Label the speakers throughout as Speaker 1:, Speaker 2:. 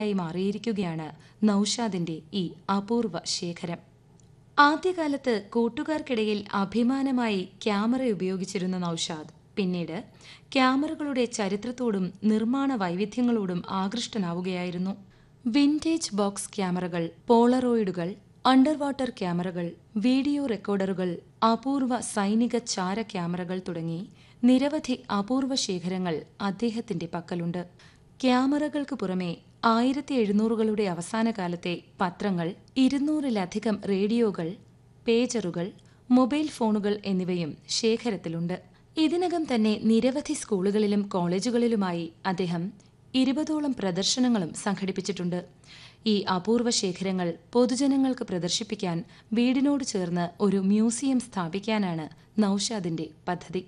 Speaker 1: ായി മാറിയിരിക്കുകയാണ് നൌഷാദിന്റെ ഈ അപൂർവ ശേഖരം ആദ്യകാലത്ത് കൂട്ടുകാർക്കിടയിൽ അഭിമാനമായി ക്യാമറ ഉപയോഗിച്ചിരുന്ന നൌഷാദ് പിന്നീട് ക്യാമറകളുടെ ചരിത്രത്തോടും നിർമ്മാണ വൈവിധ്യങ്ങളോടും ആകൃഷ്ടനാവുകയായിരുന്നു വിൻറ്റേജ് ബോക്സ് ക്യാമറകൾ പോളറോയിഡുകൾ അണ്ടർ വാട്ടർ ക്യാമറകൾ വീഡിയോ റെക്കോർഡറുകൾ അപൂർവ സൈനിക ചാര ക്യാമറകൾ തുടങ്ങി നിരവധി അപൂർവ ശേഖരങ്ങൾ അദ്ദേഹത്തിന്റെ പക്കലുണ്ട് ക്യാമറകൾക്ക് പുറമെ ആയിരത്തി എഴുന്നൂറുകളുടെ അവസാന കാലത്തെ പത്രങ്ങൾ ഇരുന്നൂറിലധികം റേഡിയോകൾ പേജറുകൾ മൊബൈൽ ഫോണുകൾ എന്നിവയും ശേഖരത്തിലുണ്ട് ഇതിനകം തന്നെ നിരവധി സ്കൂളുകളിലും കോളേജുകളിലുമായി അദ്ദേഹം ഇരുപതോളം പ്രദർശനങ്ങളും സംഘടിപ്പിച്ചിട്ടുണ്ട് ഈ അപൂർവ ശേഖരങ്ങൾ പൊതുജനങ്ങൾക്ക് പ്രദർശിപ്പിക്കാൻ വീടിനോട് ചേർന്ന് ഒരു മ്യൂസിയം സ്ഥാപിക്കാനാണ് നൌഷാദിന്റെ പദ്ധതി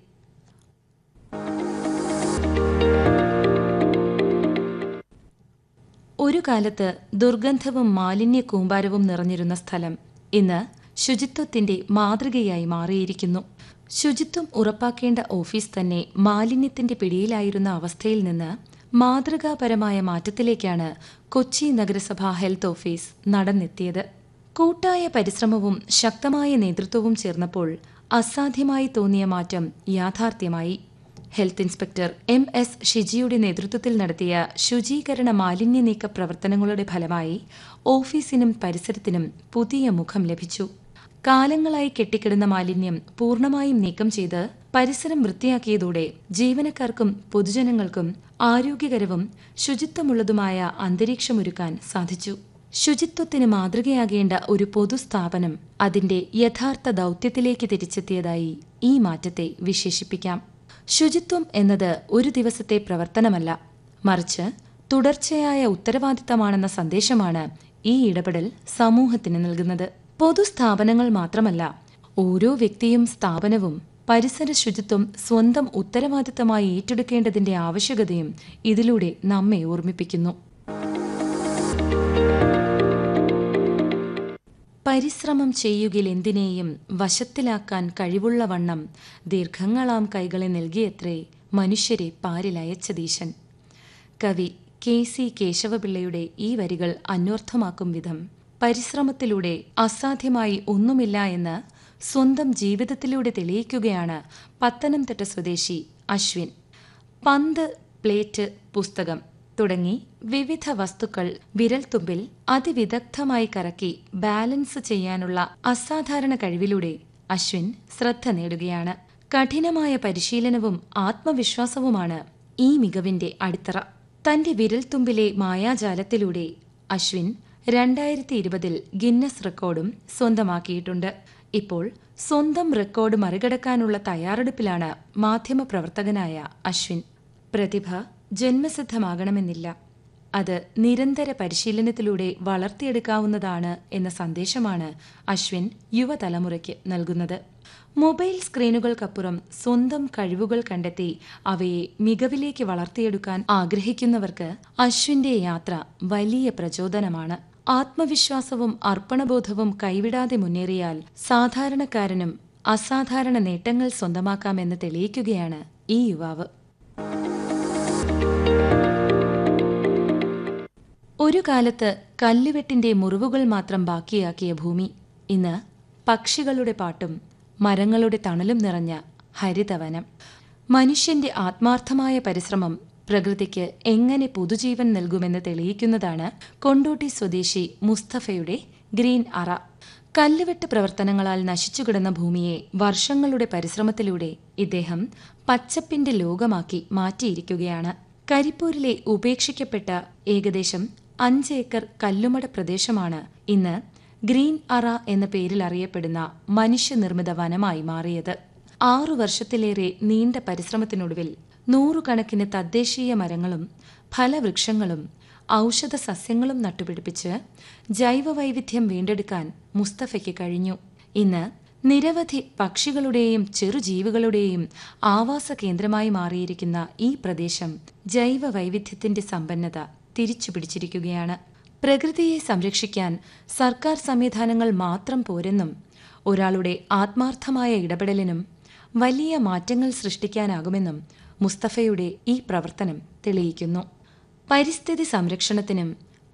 Speaker 1: ഒരു കാലത്ത് ദുർഗന്ധവും മാലിന്യ കൂമ്പാരവും നിറഞ്ഞിരുന്ന സ്ഥലം ഇന്ന് ശുചിത്വത്തിന്റെ മാതൃകയായി മാറിയിരിക്കുന്നു ശുചിത്വം ഉറപ്പാക്കേണ്ട ഓഫീസ് തന്നെ മാലിന്യത്തിന്റെ പിടിയിലായിരുന്ന അവസ്ഥയിൽ നിന്ന് മാതൃകാപരമായ മാറ്റത്തിലേക്കാണ് കൊച്ചി നഗരസഭ ഹെൽത്ത് ഓഫീസ് നടന്നെത്തിയത് കൂട്ടായ പരിശ്രമവും ശക്തമായ നേതൃത്വവും ചേർന്നപ്പോൾ അസാധ്യമായി തോന്നിയ മാറ്റം യാഥാർത്ഥ്യമായി ഹെൽത്ത് ഇൻസ്പെക്ടർ എം എസ് ഷിജിയുടെ നേതൃത്വത്തിൽ നടത്തിയ ശുചീകരണ മാലിന്യ നീക്ക പ്രവർത്തനങ്ങളുടെ ഫലമായി ഓഫീസിനും പരിസരത്തിനും പുതിയ മുഖം ലഭിച്ചു കാലങ്ങളായി കെട്ടിക്കിടന്ന മാലിന്യം പൂർണ്ണമായും നീക്കം ചെയ്ത് പരിസരം വൃത്തിയാക്കിയതോടെ ജീവനക്കാർക്കും പൊതുജനങ്ങൾക്കും ആരോഗ്യകരവും ശുചിത്വമുള്ളതുമായ അന്തരീക്ഷമൊരുക്കാൻ സാധിച്ചു ശുചിത്വത്തിന് മാതൃകയാകേണ്ട ഒരു പൊതുസ്ഥാപനം അതിന്റെ യഥാർത്ഥ ദൗത്യത്തിലേക്ക് തിരിച്ചെത്തിയതായി ഈ മാറ്റത്തെ വിശേഷിപ്പിക്കാം ശുചിത്വം എന്നത് ഒരു ദിവസത്തെ പ്രവർത്തനമല്ല മറിച്ച് തുടർച്ചയായ ഉത്തരവാദിത്തമാണെന്ന സന്ദേശമാണ് ഈ ഇടപെടൽ സമൂഹത്തിന് നൽകുന്നത് പൊതുസ്ഥാപനങ്ങൾ മാത്രമല്ല ഓരോ വ്യക്തിയും സ്ഥാപനവും പരിസര ശുചിത്വം സ്വന്തം ഉത്തരവാദിത്തമായി ഏറ്റെടുക്കേണ്ടതിന്റെ ആവശ്യകതയും ഇതിലൂടെ നമ്മെ ഓർമ്മിപ്പിക്കുന്നു പരിശ്രമം ചെയ്യുകിലെന്തിനേയും വശത്തിലാക്കാൻ കഴിവുള്ള വണ്ണം ദീർഘങ്ങളാം കൈകളെ നൽകിയത്രേ മനുഷ്യരെ പാരിലയച്ചതീശൻ കവി കെ സി കേശവപിള്ളയുടെ ഈ വരികൾ അന്വർത്ഥമാക്കും വിധം പരിശ്രമത്തിലൂടെ അസാധ്യമായി ഒന്നുമില്ല എന്ന് സ്വന്തം ജീവിതത്തിലൂടെ തെളിയിക്കുകയാണ് പത്തനംതിട്ട സ്വദേശി അശ്വിൻ പന്ത് പ്ലേറ്റ് പുസ്തകം തുടങ്ങി വിവിധ വസ്തുക്കൾ വിരൽത്തുമ്പിൽ അതിവിദഗ്ധമായി കറക്കി ബാലൻസ് ചെയ്യാനുള്ള അസാധാരണ കഴിവിലൂടെ അശ്വിൻ ശ്രദ്ധ നേടുകയാണ് കഠിനമായ പരിശീലനവും ആത്മവിശ്വാസവുമാണ് ഈ മികവിന്റെ അടിത്തറ തന്റെ വിരൽത്തുമ്പിലെ മായാജാലത്തിലൂടെ അശ്വിൻ രണ്ടായിരത്തി ഇരുപതിൽ ഗിന്നസ് റെക്കോർഡും സ്വന്തമാക്കിയിട്ടുണ്ട് ഇപ്പോൾ സ്വന്തം റെക്കോർഡ് മറികടക്കാനുള്ള തയ്യാറെടുപ്പിലാണ് മാധ്യമപ്രവർത്തകനായ അശ്വിൻ പ്രതിഭ ജന്മസിദ്ധമാകണമെന്നില്ല അത് നിരന്തര പരിശീലനത്തിലൂടെ വളർത്തിയെടുക്കാവുന്നതാണ് എന്ന സന്ദേശമാണ് അശ്വിൻ യുവതലമുറയ്ക്ക് നൽകുന്നത് മൊബൈൽ സ്ക്രീനുകൾക്കപ്പുറം സ്വന്തം കഴിവുകൾ കണ്ടെത്തി അവയെ മികവിലേക്ക് വളർത്തിയെടുക്കാൻ ആഗ്രഹിക്കുന്നവർക്ക് അശ്വിന്റെ യാത്ര വലിയ പ്രചോദനമാണ് ആത്മവിശ്വാസവും അർപ്പണബോധവും കൈവിടാതെ മുന്നേറിയാൽ സാധാരണക്കാരനും അസാധാരണ നേട്ടങ്ങൾ സ്വന്തമാക്കാമെന്ന് തെളിയിക്കുകയാണ് ഈ യുവാവ് ഒരു കാലത്ത് കല്ലുവെട്ടിന്റെ മുറിവുകൾ മാത്രം ബാക്കിയാക്കിയ ഭൂമി ഇന്ന് പക്ഷികളുടെ പാട്ടും മരങ്ങളുടെ തണലും നിറഞ്ഞ ഹരിതവനം മനുഷ്യന്റെ ആത്മാർത്ഥമായ പരിശ്രമം പ്രകൃതിക്ക് എങ്ങനെ പുതുജീവൻ നൽകുമെന്ന് തെളിയിക്കുന്നതാണ് കൊണ്ടോട്ടി സ്വദേശി മുസ്തഫയുടെ ഗ്രീൻ അറ കല്ലുവെട്ട് പ്രവർത്തനങ്ങളാൽ നശിച്ചുകിടന്ന ഭൂമിയെ വർഷങ്ങളുടെ പരിശ്രമത്തിലൂടെ ഇദ്ദേഹം പച്ചപ്പിന്റെ ലോകമാക്കി മാറ്റിയിരിക്കുകയാണ് കരിപ്പൂരിലെ ഉപേക്ഷിക്കപ്പെട്ട ഏകദേശം അഞ്ച് ഏക്കർ കല്ലുമട പ്രദേശമാണ് ഇന്ന് ഗ്രീൻ അറ എന്ന പേരിൽ അറിയപ്പെടുന്ന മനുഷ്യനിർമ്മിത വനമായി മാറിയത് ആറു വർഷത്തിലേറെ നീണ്ട പരിശ്രമത്തിനൊടുവിൽ നൂറുകണക്കിന് തദ്ദേശീയ മരങ്ങളും ഫലവൃക്ഷങ്ങളും ഔഷധ സസ്യങ്ങളും നട്ടുപിടിപ്പിച്ച് ജൈവവൈവിധ്യം വീണ്ടെടുക്കാൻ മുസ്തഫയ്ക്ക് കഴിഞ്ഞു ഇന്ന് നിരവധി പക്ഷികളുടെയും ചെറുജീവികളുടെയും ആവാസ കേന്ദ്രമായി മാറിയിരിക്കുന്ന ഈ പ്രദേശം ജൈവ വൈവിധ്യത്തിന്റെ സമ്പന്നത തിരിച്ചുപിടിച്ചിരിക്കുകയാണ് പ്രകൃതിയെ സംരക്ഷിക്കാൻ സർക്കാർ സംവിധാനങ്ങൾ മാത്രം പോരെന്നും ഒരാളുടെ ആത്മാർത്ഥമായ ഇടപെടലിനും വലിയ മാറ്റങ്ങൾ സൃഷ്ടിക്കാനാകുമെന്നും മുസ്തഫയുടെ ഈ പ്രവർത്തനം തെളിയിക്കുന്നു പരിസ്ഥിതി സംരക്ഷണത്തിനും